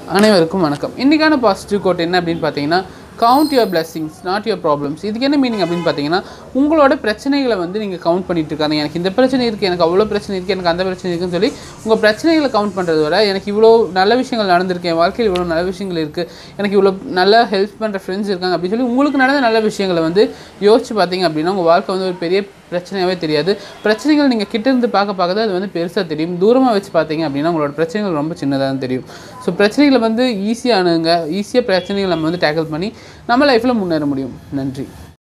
அனைவருக்கும் வணக்கம் இன்றைக்கான பாசிட்டிவ் கோட் என்ன அப்படின்னு பார்த்தீங்கன்னா count your blessings not your problems இதுக்கு என்ன மீனிங் அப்படின்னு பார்த்தீங்கன்னா உங்களோட பிரச்சனைகளை வந்து நீங்கள் கவுண்ட் பண்ணிட்டு இருக்காங்க எனக்கு இந்த பிரச்சனை இருக்குது எனக்கு அவ்வளோ பிரச்சனை இருக்குது எனக்கு அந்த பிரச்சனை இருக்குன்னு சொல்லி உங்கள் பிரச்சனைகளை கவுண்ட் பண்ணுறத விட எனக்கு இவ்வளோ நல்ல விஷயங்கள் நடந்திருக்கு என் வாழ்க்கையில் இவ்வளோ நல்ல விஷயங்கள் இருக்குது எனக்கு இவ்வளோ நல்ல ஹெல்ப் பண்ணுற ஃப்ரெண்ட்ஸ் இருக்காங்க அப்படின்னு சொல்லி உங்களுக்கு நடந்த நல்ல விஷயங்களை வந்து யோசிச்சு பார்த்தீங்க அப்படின்னா உங்கள் வாழ்க்கை வந்து ஒரு பெரிய பிரச்சனையாகவே தெரியாது பிரச்சனைகள் நீங்கள் கிட்ட இருந்து பார்க்க பார்க்க தான் அது வந்து பெருசாக தெரியும் தூரமாக வச்சு பார்த்தீங்க அப்படின்னா உங்களோட பிரச்சனைகள் ரொம்ப சின்னதாக தான் தெரியும் ஸோ பிரச்சனைகளை வந்து ஈஸியானுங்க ஈஸியாக பிரச்சனைகளை நம்ம வந்து டேக்கிள் பண்ணி நம்ம லைஃப்பில் முன்னேற முடியும் நன்றி